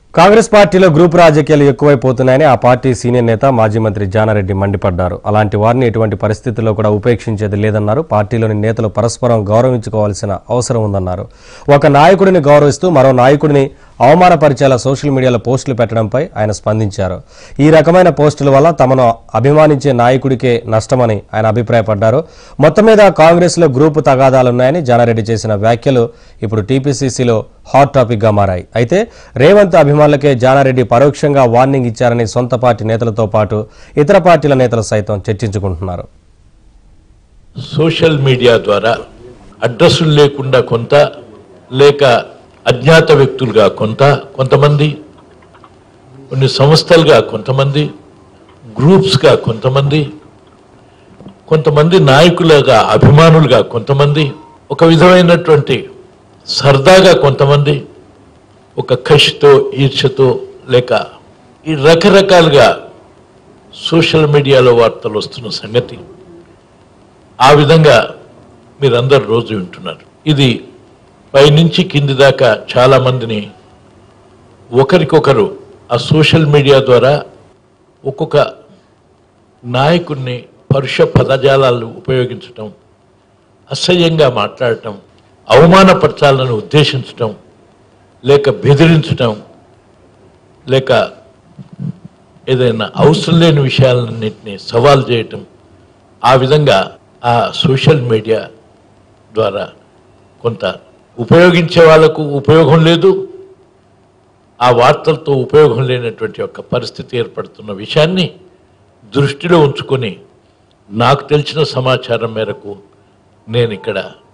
కాంగ్రెస్ పార్టీలో గ్రూప్ రాజకీయాలు ఎక్కువైపోతున్నాయని ఆ పార్టీ సీనియర్ నేత మాజీ మంత్రి జానారెడ్డి మండిపడ్డారు అలాంటి వారిని ఎటువంటి పరిస్థితుల్లో కూడా ఉపేక్షించేది లేదన్నారు పార్టీలోని నేతలు పరస్పరం గౌరవించుకోవాల్సిన అవసరం ఉందన్నారు ఒక నాయకుడిని గౌరవిస్తూ మరో నాయకుడిని అవమానపరిచేలా సోషల్ మీడియాలో పోస్టులు పెట్టడంపై ఆయన స్పందించారు ఈ రకమైన పోస్టుల వల్ల తమను అభిమానించే నాయకుడికే నష్టమని ఆయన అభిప్రాయపడ్డారు మొత్తం మీద కాంగ్రెస్లో గ్రూపు తగాదాలున్నాయని జానారెడ్డి చేసిన వ్యాఖ్యలు ఇప్పుడు టీపీసీసీలో హాట్ టాపిక్గా మారాయి అయితే రేవంత్ అభిమానులకే జానారెడ్డి పరోక్షంగా వార్నింగ్ ఇచ్చారని సొంత పార్టీ నేతలతో పాటు ఇతర పార్టీల నేతలు సైతం చర్చించుకుంటున్నారు సోషల్ మీడియా ద్వారా అడ్రస్సులు లేకుండా కొంత లేక అజ్ఞాత వ్యక్తులుగా కొంత కొంతమంది కొన్ని సంస్థలుగా కొంతమంది గ్రూప్స్గా కొంతమంది కొంతమంది నాయకులుగా అభిమానులుగా కొంతమంది ఒక విధమైనటువంటి సరదాగా కొంతమంది ఒక కషితో ఈర్ష్యతో లేక ఈ రకరకాలుగా సోషల్ మీడియాలో వార్తలు వస్తున్న సంగతి ఆ విధంగా మీరందరూ రోజు వింటున్నారు ఇది పైనుంచి కింది దాకా చాలా మందిని ఒకరికొకరు ఆ సోషల్ మీడియా ద్వారా ఒక్కొక్క నాయకుడిని పరుష పదజాలాలు ఉపయోగించటం అసహ్యంగా మాట్లాడటం అవమానపరచాలని ఉద్దేశించటం లేక బెదిరించటం లేక ఏదైనా అవసరం లేని విషయాలన్నింటినీ సవాల్ చేయటం ఆ విధంగా ఆ సోషల్ మీడియా ద్వారా కొంత ఉపయోగించే వాళ్ళకు ఉపయోగం లేదు ఆ వార్తలతో ఉపయోగం లేనటువంటి ఒక పరిస్థితి ఏర్పడుతున్న విషయాన్ని దృష్టిలో ఉంచుకొని నాకు తెలిసిన సమాచారం మేరకు నేను ఇక్కడ